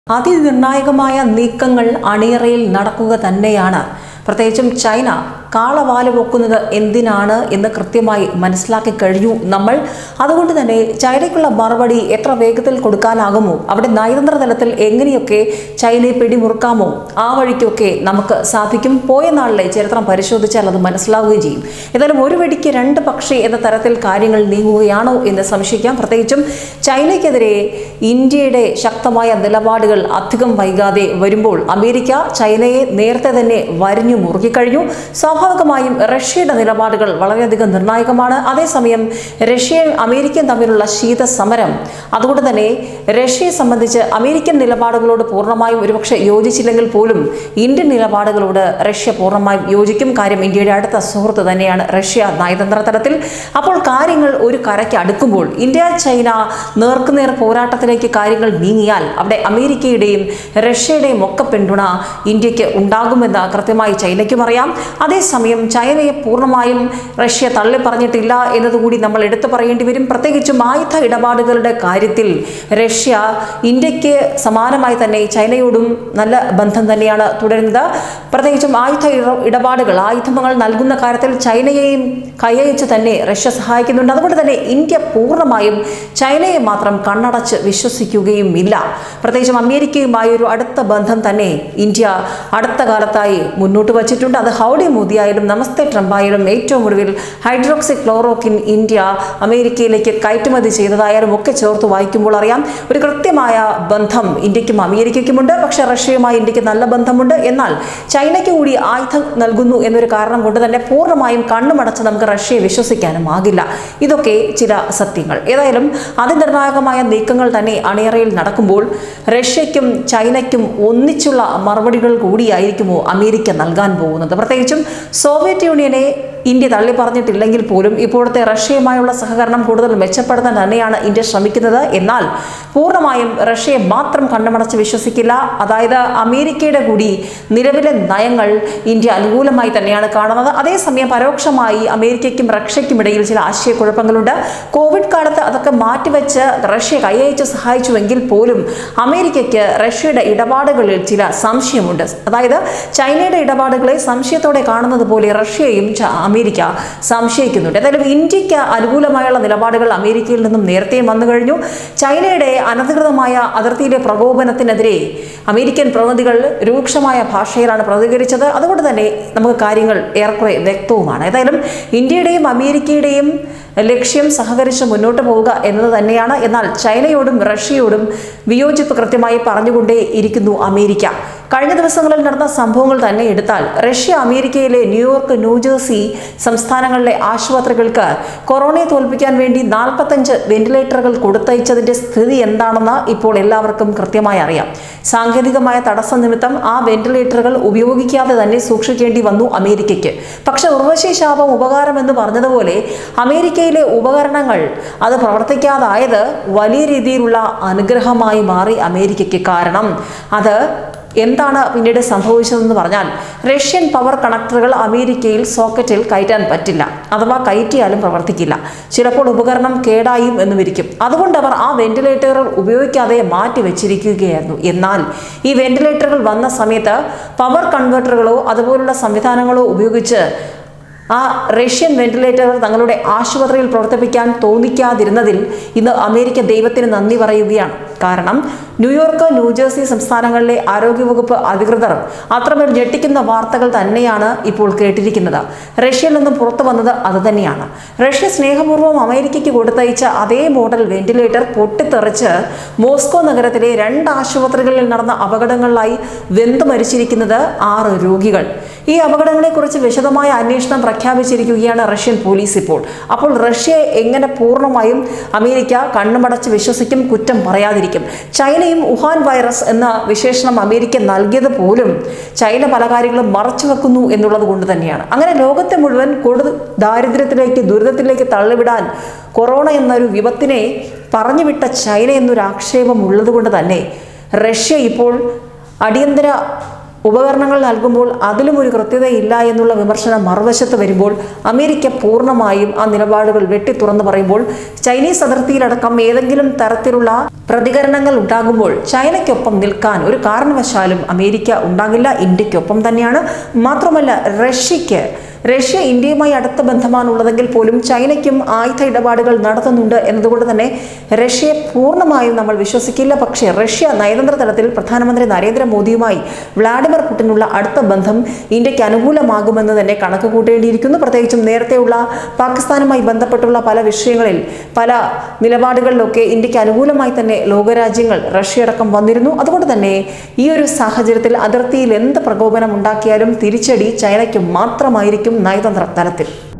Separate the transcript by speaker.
Speaker 1: അതിനിർണായകമായ നീക്കങ്ങൾ അണിയറയിൽ നടക്കുക തന്നെയാണ് പ്രത്യേകിച്ചും ചൈന കാളവാല് പൊക്കുന്നത് എന്തിനാണ് എന്ന് കൃത്യമായി മനസ്സിലാക്കി കഴിഞ്ഞു നമ്മൾ അതുകൊണ്ട് തന്നെ ചൈനയ്ക്കുള്ള മറുപടി എത്ര വേഗത്തിൽ കൊടുക്കാനാകുമോ അവിടെ നയതന്ത്ര തലത്തിൽ എങ്ങനെയൊക്കെ ചൈനയെ പിടിമുറുക്കാമോ ആ വഴിക്കൊക്കെ നമുക്ക് സാധിക്കും പോയ നാളിലെ ചരിത്രം പരിശോധിച്ചാൽ അത് മനസ്സിലാവുകയും ചെയ്യും ഏതായാലും ഒരു വെടിക്ക് രണ്ട് പക്ഷി എന്ന തരത്തിൽ കാര്യങ്ങൾ നീങ്ങുകയാണോ എന്ന് സംശയിക്കാം പ്രത്യേകിച്ചും ചൈനയ്ക്കെതിരെ ഇന്ത്യയുടെ ശക്തമായ നിലപാടുകൾ അധികം വൈകാതെ വരുമ്പോൾ അമേരിക്ക ചൈനയെ നേരത്തെ തന്നെ വരിഞ്ഞു മുറുകിക്കഴിഞ്ഞു സ്വാഭാവികമായും റഷ്യയുടെ നിലപാടുകൾ വളരെയധികം നിർണായകമാണ് അതേസമയം റഷ്യയും അമേരിക്കയും തമ്മിലുള്ള ശീത സമരം അതുകൊണ്ട് തന്നെ റഷ്യയെ സംബന്ധിച്ച് അമേരിക്കൻ നിലപാടുകളോട് പൂർണ്ണമായും ഒരുപക്ഷെ യോജിച്ചില്ലെങ്കിൽ പോലും ഇന്ത്യൻ നിലപാടുകളോട് റഷ്യ പൂർണ്ണമായും യോജിക്കും കാര്യം ഇന്ത്യയുടെ അടുത്ത സുഹൃത്ത് തന്നെയാണ് റഷ്യ നയതന്ത്ര തലത്തിൽ അപ്പോൾ കാര്യങ്ങൾ ഒരു കരയ്ക്ക് അടുക്കുമ്പോൾ ഇന്ത്യ ചൈന നേർക്കുനേർ പോരാട്ടത്തിലേക്ക് കാര്യങ്ങൾ നീങ്ങിയാൽ അവിടെ അമേരിക്കയുടെയും റഷ്യയുടെയും ഒക്കെ പിന്തുണ ഇന്ത്യക്ക് ഉണ്ടാകുമെന്ന് കൃത്യമായി ചൈനയ്ക്കും അറിയാം അതേസമയം ചൈനയെ പൂർണ്ണമായും റഷ്യ തള്ളി പറഞ്ഞിട്ടില്ല എന്നതുകൂടി നമ്മൾ എടുത്തു പറയേണ്ടി വരും പ്രത്യേകിച്ചും ആയുധ ഇടപാടുകളുടെ കാര്യത്തിൽ റഷ്യ ഇന്ത്യക്ക് സമാനമായി തന്നെ ചൈനയോടും നല്ല ബന്ധം തന്നെയാണ് തുടരുന്നത് പ്രത്യേകിച്ചും ആയുധ ഇട- ഇടപാടുകൾ ആയുധങ്ങൾ നൽകുന്ന കാര്യത്തിൽ ചൈനയെയും കൈയച്ച് തന്നെ റഷ്യ സഹായിക്കുന്നുണ്ട് അതുകൊണ്ട് തന്നെ ഇന്ത്യ പൂർണ്ണമായും ചൈനയെ മാത്രം കണ്ണടച്ച് വിശ്വസിക്കുകയും ഇല്ല പ്രത്യേകിച്ചും അമേരിക്കയുമായി ഒരു അടുത്ത ബന്ധം തന്നെ ഇന്ത്യ അടുത്ത കാലത്തായി മുന്നോട്ട് വച്ചിട്ടുണ്ട് അത് ഹൗഡി മോദി ആയാലും നമസ്തേ ട്രംപ് ആയാലും ഏറ്റവും ഒടുവിൽ ഹൈഡ്രോക്സി ക്ലോറോക്കിൻ ഇന്ത്യ അമേരിക്കയിലേക്ക് കയറ്റുമതി ചെയ്തതായാലും ഒക്കെ ചേർത്ത് വായിക്കുമ്പോൾ അറിയാം ഒരു കൃത്യമായ ബന്ധം ഇന്ത്യക്കും അമേരിക്കയ്ക്കുമുണ്ട് പക്ഷേ റഷ്യയുമായി ഇന്ത്യക്ക് നല്ല ബന്ധമുണ്ട് എന്നാൽ ചൈനയ്ക്ക് കൂടി ആയുധം നൽകുന്നു എന്നൊരു കാരണം കൊണ്ട് തന്നെ പൂർണ്ണമായും കണ്ണുമടച്ച് നമുക്ക് റഷ്യയെ വിശ്വസിക്കാനും ആകില്ല ഇതൊക്കെ ചില സത്യങ്ങൾ ഏതായാലും അതിനിർണായകമായ നീക്കങ്ങൾ തന്നെ അണിയറയിൽ നടക്കുമ്പോൾ റഷ്യയ്ക്കും ചൈനയ്ക്കും ഒന്നിച്ചുള്ള മറുപടികൾ കൂടിയായിരിക്കുമോ അമേരിക്ക നൽകാൻ പോകുന്നത് പ്രത്യേകിച്ചും സോവിയറ്റ് യൂണിയനെ ഇന്ത്യ തള്ളി പറഞ്ഞിട്ടില്ലെങ്കിൽ പോലും ഇപ്പോഴത്തെ റഷ്യയുമായുള്ള സഹകരണം കൂടുതൽ മെച്ചപ്പെടുത്താൻ തന്നെയാണ് ഇന്ത്യ ശ്രമിക്കുന്നത് എന്നാൽ പൂർണ്ണമായും റഷ്യയെ മാത്രം കണ്ണുമടച്ച് വിശ്വസിക്കില്ല അതായത് അമേരിക്കയുടെ കൂടി നിലവിലെ നയങ്ങൾ ഇന്ത്യ അനുകൂലമായി തന്നെയാണ് കാണുന്നത് അതേസമയം പരോക്ഷമായി അമേരിക്കയ്ക്കും റഷ്യയ്ക്കും ഇടയിൽ ചില ആശയക്കുഴപ്പങ്ങളുണ്ട് കോവിഡ് കാലത്ത് അതൊക്കെ മാറ്റിവെച്ച് റഷ്യ കൈയച്ച് സഹായിച്ചുവെങ്കിൽ പോലും അമേരിക്കയ്ക്ക് റഷ്യയുടെ ഇടപാടുകളിൽ ചില സംശയമുണ്ട് അതായത് ചൈനയുടെ ഇടപാടുകളെ സംശയത്തോടെ കാണുന്നത് പോലെ റഷ്യയും ച- അമേരിക്ക സംശയിക്കുന്നുണ്ട് ഏതായാലും ഇന്ത്യക്ക് അനുകൂലമായുള്ള നിലപാടുകൾ അമേരിക്കയിൽ നിന്നും നേരത്തെയും വന്നു കഴിഞ്ഞു ചൈനയുടെ അനധികൃതമായ അതിർത്തിയിലെ പ്രകോപനത്തിനെതിരെ അമേരിക്കൻ പ്രതിനിധികൾ രൂക്ഷമായ ഭാഷയിലാണ് പ്രതികരിച്ചത് അതുകൊണ്ട് തന്നെ നമുക്ക് കാര്യങ്ങൾ ഏറെക്കുറെ വ്യക്തവുമാണ് ഏതായാലും ഇന്ത്യയുടെയും അമേരിക്കയുടെയും ലക്ഷ്യം സഹകരിച്ച് മുന്നോട്ട് പോവുക എന്നത് തന്നെയാണ് എന്നാൽ ചൈനയോടും റഷ്യയോടും വിയോജിപ്പ് കൃത്യമായി പറഞ്ഞുകൊണ്ടേ ഇരിക്കുന്നു അമേരിക്ക കഴിഞ്ഞ ദിവസങ്ങളിൽ നടന്ന സംഭവങ്ങൾ തന്നെ എടുത്താൽ റഷ്യ അമേരിക്കയിലെ ന്യൂയോർക്ക് ന്യൂജേഴ്സി സംസ്ഥാനങ്ങളിലെ ആശുപത്രികൾക്ക് കൊറോണയെ തോൽപ്പിക്കാൻ വേണ്ടി നാൽപ്പത്തഞ്ച് വെന്റിലേറ്ററുകൾ കൊടുത്തയച്ചതിന്റെ സ്ഥിതി എന്താണെന്ന് ഇപ്പോൾ എല്ലാവർക്കും കൃത്യമായി അറിയാം സാങ്കേതികമായ തടസ്സം നിമിത്തം ആ വെന്റിലേറ്ററുകൾ ഉപയോഗിക്കാതെ തന്നെ സൂക്ഷിക്കേണ്ടി വന്നു അമേരിക്കയ്ക്ക് പക്ഷെ ഉർവശി ശാപം ഉപകാരം എന്ന് പറഞ്ഞതുപോലെ അമേരിക്കയിലെ ഉപകരണങ്ങൾ അത് പ്രവർത്തിക്കാതായത് വലിയ രീതിയിലുള്ള അനുഗ്രഹമായി മാറി അമേരിക്കയ്ക്ക് കാരണം അത് എന്താണ് പിന്നീട് സംഭവിച്ചതെന്ന് പറഞ്ഞാൽ റഷ്യൻ പവർ കണക്ടറുകൾ അമേരിക്കയിൽ സോക്കറ്റിൽ കയറ്റാൻ പറ്റില്ല അഥവാ കയറ്റിയാലും പ്രവർത്തിക്കില്ല ചിലപ്പോൾ ഉപകരണം കേടായും എന്നുമിരിക്കും അതുകൊണ്ട് അവർ ആ വെന്റിലേറ്ററുകൾ ഉപയോഗിക്കാതെ മാറ്റി വെച്ചിരിക്കുകയായിരുന്നു എന്നാൽ ഈ വെന്റിലേറ്ററുകൾ വന്ന സമയത്ത് പവർ കൺവെർട്ടറുകളോ അതുപോലുള്ള സംവിധാനങ്ങളോ ഉപയോഗിച്ച് ആ റഷ്യൻ വെന്റിലേറ്ററുകൾ തങ്ങളുടെ ആശുപത്രിയിൽ പ്രവർത്തിപ്പിക്കാൻ തോന്നിക്കാതിരുന്നതിൽ ഇന്ന് അമേരിക്ക ദൈവത്തിന് നന്ദി പറയുകയാണ് കാരണം ന്യൂയോർക്ക് ന്യൂജേഴ്സി സംസ്ഥാനങ്ങളിലെ ആരോഗ്യവകുപ്പ് അധികൃതർ അത്രമേൽ ഞെട്ടിക്കുന്ന വാർത്തകൾ തന്നെയാണ് ഇപ്പോൾ കേട്ടിരിക്കുന്നത് റഷ്യയിൽ നിന്നും പുറത്തു വന്നത് അതുതന്നെയാണ് റഷ്യ സ്നേഹപൂർവ്വം അമേരിക്കയ്ക്ക് കൊടുത്തയച്ച അതേ മോഡൽ വെന്റിലേറ്റർ പൊട്ടിത്തെറിച്ച് മോസ്കോ നഗരത്തിലെ രണ്ട് ആശുപത്രികളിൽ നടന്ന അപകടങ്ങളിലായി വെന്തു മരിച്ചിരിക്കുന്നത് ആറ് രോഗികൾ ഈ അപകടങ്ങളെക്കുറിച്ച് വിശദമായ അന്വേഷണം പ്രഖ്യാപിച്ചിരിക്കുകയാണ് റഷ്യൻ പോലീസ് ഇപ്പോൾ അപ്പോൾ റഷ്യയെ എങ്ങനെ പൂർണ്ണമായും അമേരിക്ക കണ്ണുമടച്ച് വിശ്വസിക്കും കുറ്റം പറയാതിരിക്കും ചൈനയും വുഹാൻ വൈറസ് എന്ന വിശേഷണം അമേരിക്ക നൽകിയത് പോലും ചൈന പല കാര്യങ്ങളും മറച്ചു വെക്കുന്നു എന്നുള്ളത് കൊണ്ട് തന്നെയാണ് അങ്ങനെ ലോകത്തെ മുഴുവൻ കൂടുതൽ ദാരിദ്ര്യത്തിലേക്ക് ദുരിതത്തിലേക്ക് തള്ളിവിടാൻ കൊറോണ എന്നൊരു വിപത്തിനെ പറഞ്ഞുവിട്ട ചൈന എന്നൊരു ആക്ഷേപം ഉള്ളത് കൊണ്ട് തന്നെ റഷ്യ ഇപ്പോൾ അടിയന്തര ഉപകരണങ്ങൾ നൽകുമ്പോൾ അതിലും ഒരു കൃത്യതയില്ല എന്നുള്ള വിമർശനം മറുവശത്ത് വരുമ്പോൾ അമേരിക്ക പൂർണ്ണമായും ആ നിലപാടുകൾ വെട്ടി തുറന്നു പറയുമ്പോൾ ചൈനീസ് അതിർത്തിയിലടക്കം ഏതെങ്കിലും തരത്തിലുള്ള പ്രതികരണങ്ങൾ ഉണ്ടാകുമ്പോൾ ചൈനയ്ക്കൊപ്പം നിൽക്കാൻ ഒരു കാരണവശാലും അമേരിക്ക ഉണ്ടാകില്ല ഇന്ത്യക്കൊപ്പം തന്നെയാണ് മാത്രമല്ല റഷ്യയ്ക്ക് റഷ്യ ഇന്ത്യയുമായി അടുത്ത ബന്ധമാണുള്ളതെങ്കിൽ പോലും ചൈനയ്ക്കും ആയുധ ഇടപാടുകൾ നടത്തുന്നുണ്ട് എന്നതുകൊണ്ട് തന്നെ റഷ്യയെ പൂർണ്ണമായും നമ്മൾ വിശ്വസിക്കില്ല പക്ഷേ റഷ്യ നയതന്ത്ര തലത്തിൽ പ്രധാനമന്ത്രി നരേന്ദ്രമോദിയുമായി വ്ളാഡിമിർ പുടിനുള്ള അടുത്ത ബന്ധം ഇന്ത്യക്ക് അനുകൂലമാകുമെന്ന് തന്നെ കണക്ക് കൂട്ടേണ്ടിയിരിക്കുന്നു പ്രത്യേകിച്ചും നേരത്തെയുള്ള പാകിസ്ഥാനുമായി ബന്ധപ്പെട്ടുള്ള പല വിഷയങ്ങളിൽ പല നിലപാടുകളിലൊക്കെ ഇന്ത്യക്ക് അനുകൂലമായി തന്നെ ലോകരാജ്യങ്ങൾ റഷ്യ അടക്കം വന്നിരുന്നു അതുകൊണ്ട് തന്നെ ഈ ഒരു സാഹചര്യത്തിൽ അതിർത്തിയിൽ എന്ത് പ്രകോപനം ഉണ്ടാക്കിയാലും തിരിച്ചടി ചൈനയ്ക്ക് മാത്രമായിരിക്കും നയതന്ത്ര തലത്തിൽ